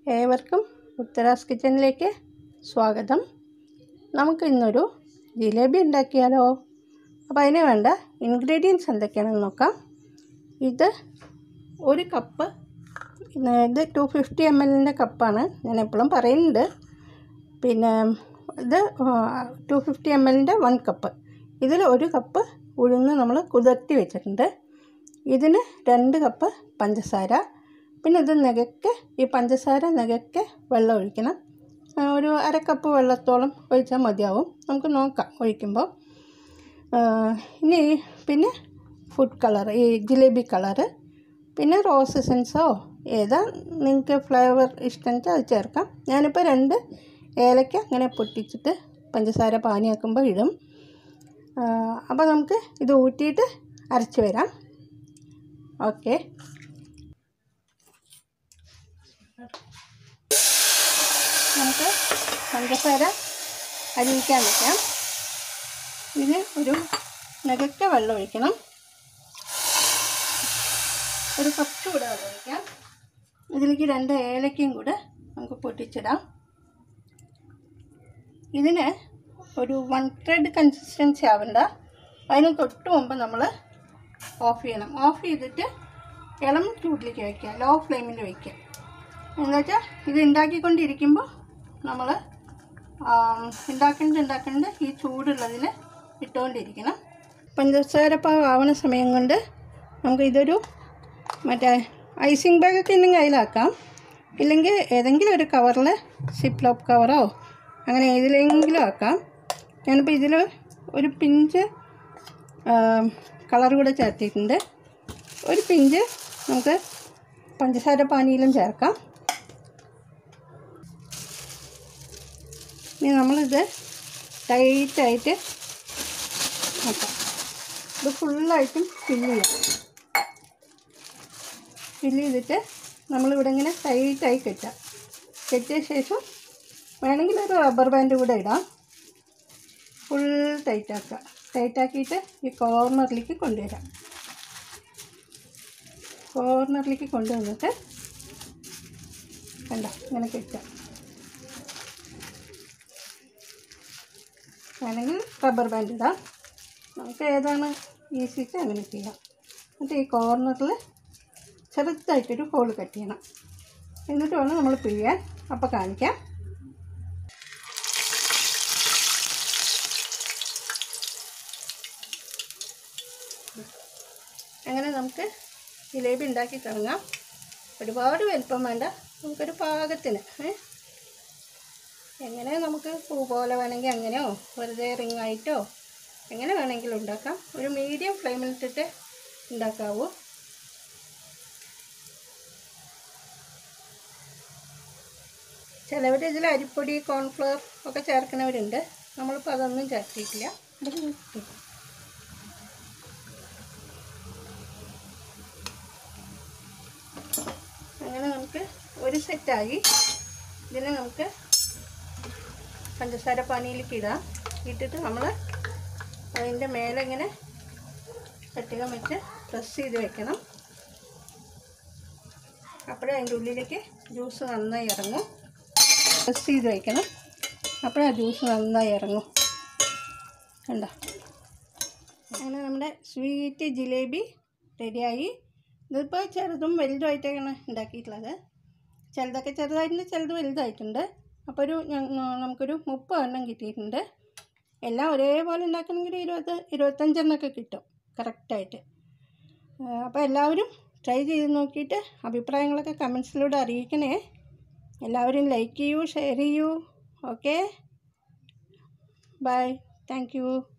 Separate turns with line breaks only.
ഏവർക്കും ഉത്തരാസ് കിച്ചണിലേക്ക് സ്വാഗതം നമുക്ക് ഇന്നൊരു ജിലേബി ഉണ്ടാക്കിയാലോ അപ്പോൾ അതിന് വേണ്ട ഇൻഗ്രീഡിയൻസ് എന്തൊക്കെയാണെന്ന് നോക്കാം ഇത് ഒരു കപ്പ് ഇത് ടു ഫിഫ്റ്റി എം എല്ലിൻ്റെ കപ്പാണ് ഞാൻ എപ്പോഴും പറയുന്നുണ്ട് പിന്നെ ഇത് ടു ഫിഫ്റ്റി എം എല്ലിൻ്റെ വൺ കപ്പ് ഇതിൽ ഒരു കപ്പ് ഉഴുന്ന് നമ്മൾ കുതിർത്തി വെച്ചിട്ടുണ്ട് ഇതിന് രണ്ട് കപ്പ് പഞ്ചസാര പിന്നെ ഇത് നികക്കെ ഈ പഞ്ചസാര നികക്കെ വെള്ളം ഒഴിക്കണം ആ, ഒരു അര കപ്പ് വെള്ളത്തോളം ഒഴിച്ചാൽ മതിയാവും നമുക്ക് നോക്കാം ഒഴിക്കുമ്പോൾ ആ, ഇനി പിന്നെ ഫുഡ് കളർ ഈ ജിലേബി കളറ് പിന്നെ റോസ് എസൻസോ ഏതാ നിങ്ങൾക്ക് ഫ്ലേവർ ഇഷ്ടം വെച്ചാൽ അത് ചേർക്കാം ഞാനിപ്പോൾ രണ്ട് ഏലക്ക അങ്ങനെ പൊട്ടിച്ചിട്ട് പഞ്ചസാര പാനിയാക്കുമ്പോൾ ഇടും ആ, അപ്പോൾ നമുക്ക് ഇത് ഊറ്റിയിട്ട് അരച്ച് വരാം ഓക്കെ നമുക്ക് പഞ്ചസാര അരിയിക്കാൻ വയ്ക്കാം ഇതിന് ഒരു നകക്ക വെള്ളം ഒഴിക്കണം ഒരു കുറച്ച് കൂടെ വെള്ളം ഒഴിക്കാം ഇതിലേക്ക് രണ്ട് ഏലക്കയും കൂടെ നമുക്ക് പൊട്ടിച്ചിടാം ഇതിന് ഒരു വൺ ത്രെഡ് കൺസിസ്റ്റൻസി ആവണ്ട അതിന് തൊട്ട് മുമ്പ് നമ്മൾ ഓഫ് ചെയ്യണം ഓഫ് ചെയ്തിട്ട് ഇളം ചൂടിലേക്ക് വയ്ക്കുക ലോ ഫ്ലെയിമിൽ വയ്ക്കുക എന്നുവെച്ചാൽ ഇത് ഉണ്ടാക്കിക്കൊണ്ടിരിക്കുമ്പോൾ നമ്മൾ ഉണ്ടാക്കേണ്ട ഉണ്ടാക്കേണ്ട ഈ ചൂടുള്ളതിൽ ഇട്ടുകൊണ്ടിരിക്കണം പഞ്ചസാര പാവ് ആവണ സമയം കൊണ്ട് നമുക്ക് ഇതൊരു മറ്റേ ഐസിങ് ബാഗൊക്കെ ഉണ്ടെങ്കിൽ അതിലാക്കാം ഇല്ലെങ്കിൽ ഏതെങ്കിലും ഒരു കവറിൽ സിപ്പ് ലോപ്പ് കവറോ അങ്ങനെ ഏതിലെങ്കിലും ആക്കാം ഞാനിപ്പോൾ ഇതിൽ ഒരു പിഞ്ച് കളർ കൂടെ ചേർത്തിട്ടുണ്ട് ഒരു പിഞ്ച് നമുക്ക് പഞ്ചസാര പാനിയിലും ചേർക്കാം ഇനി നമ്മളിത് ടൈറ്റായിട്ട് നോക്കാം ഇത് ഫുള്ളായിട്ടും ഫില്ല് ചെയ്യാം ഫില്ല് ചെയ്തിട്ട് നമ്മളിവിടെ ഇങ്ങനെ ടൈറ്റായി കെട്ടാം കെട്ടിയ ശേഷം വേണമെങ്കിൽ ഒരു റബ്ബർ ബാൻഡ് കൂടെ ഇടാം ഫുൾ ടൈറ്റാക്കുക ടൈറ്റാക്കിയിട്ട് ഈ കോർണറിലേക്ക് കൊണ്ടുവരാം കോർണറിലേക്ക് കൊണ്ടുവന്നിട്ട് കണ്ട ഇങ്ങനെ കെട്ടാം വേണമെങ്കിൽ റബ്ബർ ബാൻഡ് ഇടാം നമുക്ക് ഏതാണ് ഈസിച്ച് അങ്ങനെ ചെയ്യാം എന്നിട്ട് ഈ കോർണറിൽ ചെറുതായിട്ടൊരു ഹോൾ കട്ട് ചെയ്യണം എന്നിട്ട് വേണം നമ്മൾ പിഴിയാൻ അപ്പോൾ കാണിക്കാം അങ്ങനെ നമുക്ക് ജിലേബി ഉണ്ടാക്കി തുടങ്ങാം ഒരുപാട് വലിപ്പം വേണ്ട നമുക്കൊരു പാകത്തിന് ഏ എങ്ങനെ നമുക്ക് പൂ പോലെ വേണമെങ്കിൽ അങ്ങനെയോ വെറുതെ റിങ് ആയിട്ടോ എങ്ങനെ വേണമെങ്കിലും ഉണ്ടാക്കാം ഒരു മീഡിയം ഫ്ലെയിമിലിട്ടിട്ട് ഉണ്ടാക്കാവൂ ചിലവർ ഇതിൽ അരിപ്പൊടി കോൺഫ്ലവർ ഒക്കെ ചേർക്കുന്നവരുണ്ട് നമ്മളിപ്പോൾ അതൊന്നും ചേർത്തിട്ടില്ല അങ്ങനെ നമുക്ക് ഒരു സെറ്റായി ഇതിനെ നമുക്ക് പഞ്ചസാര പാനിയിലേക്ക് ഇടാം ഇട്ടിട്ട് നമ്മൾ അതിൻ്റെ മേലെ ഇങ്ങനെ കട്ടികം വെച്ച് പ്രസ് ചെയ്ത് വെക്കണം അപ്പോഴേ അതിൻ്റെ ഉള്ളിലേക്ക് ജ്യൂസ് നന്നായി ഇറങ്ങും പ്രസ് ചെയ്ത് വെക്കണം അപ്പോഴേ ആ ജ്യൂസ് നന്നായി ഇറങ്ങും കണ്ടോ അങ്ങനെ നമ്മുടെ സ്വീറ്റ് ജിലേബി റെഡിയായി ഇതിപ്പോൾ ചെറുതും വലുതുമായിട്ടാണ് ഉണ്ടാക്കിയിട്ടുള്ളത് ചിലതൊക്കെ ചെറുതായിട്ടുണ്ട് ചിലത് വലുതായിട്ടുണ്ട് അപ്പോൾ ഒരു ഞ- നമുക്കൊരു മുപ്പത് എണ്ണം കിട്ടിയിട്ടുണ്ട് എല്ലാം ഒരേപോലെ ഉണ്ടാക്കണമെങ്കിൽ ഒരു ഇരുപത് ഇരുപത്തഞ്ചെണ്ണമൊക്കെ കിട്ടും കറക്റ്റായിട്ട് അപ്പോൾ എല്ലാവരും ട്രൈ ചെയ്ത് നോക്കിയിട്ട് അഭിപ്രായങ്ങളൊക്കെ കമൻസിലൂടെ അറിയിക്കണേ എല്ലാവരും ലൈക്ക് ചെയ്യൂ ഷെയർ ചെയ്യൂ ഓക്കെ ബൈ താങ്ക് യു